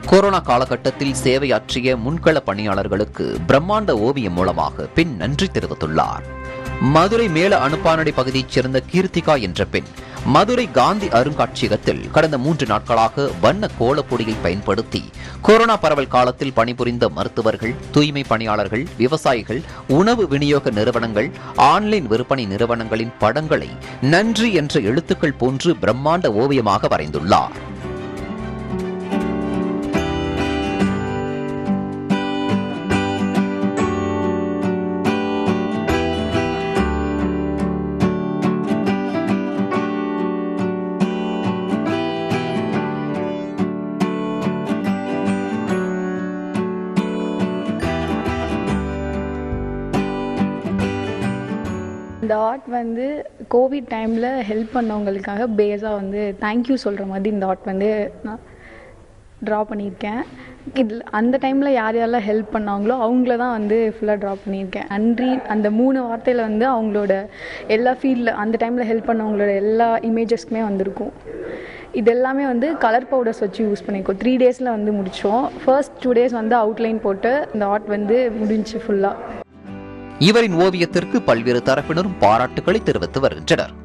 corona காலகட்டத்தில் சேவையாற்றிய முன்கள பணியாளர்களுக்கு பிரம்மாண்ட ஓவியம் மூலமாக பின் நன்றி தெரிவித்துள்ளார் மதுரை மேல அனுப்பானடி பகுதியைச் சேர்ந்த கீர்த்திகா என்ற பெண் மதுரை காந்தி அருங்காட்சியகத்தில் கடந்த மூன்று நாட்களாக வண்ண கோலப்பொடியை பயன்படுத்தி கொரோனா பரவல் காலத்தில் பணிபுரிந்த மருத்துவர்கள் தூய்மை பணியாளர்கள் விவசாயிகள் உணவு விநியோக நிறுவனங்கள் ஆன்லைன் விற்பனை நிறுவனங்களின் படங்களை நன்றி என்ற எழுத்துக்கள் போன்று பிரம்மாண்ட ஓவியமாக வரைந்துள்ளார் இந்த ஆர்ட் வந்து கோவிட் டைமில் ஹெல்ப் பண்ணவங்களுக்காக பேஸாக வந்து தேங்க்யூ சொல்கிற மாதிரி இந்த ஆர்ட் வந்து நான் ட்ரா பண்ணியிருக்கேன் இதில் அந்த டைமில் யார் யாரெல்லாம் ஹெல்ப் பண்ணாங்களோ அவங்கள தான் வந்து ஃபுல்லாக ட்ரா பண்ணியிருக்கேன் நன்றி அந்த மூணு வார்த்தையில் வந்து அவங்களோட எல்லா ஃபீல்டில் அந்த டைமில் ஹெல்ப் பண்ணவங்களோட எல்லா இமேஜஸ்க்குமே வந்திருக்கும் இது எல்லாமே வந்து கலர் பவுடர்ஸ் வச்சு யூஸ் பண்ணியிருக்கோம் த்ரீ டேஸில் வந்து முடித்தோம் ஃபர்ஸ்ட் டூ டேஸ் வந்து அவுட்லைன் போட்டு இந்த ஆர்ட் வந்து முடிஞ்சுச்சு ஃபுல்லாக இவரின் ஓவியத்திற்கு பல்வேறு தரப்பினரும் பாராட்டுகளை தெரிவித்து வருகின்றனர்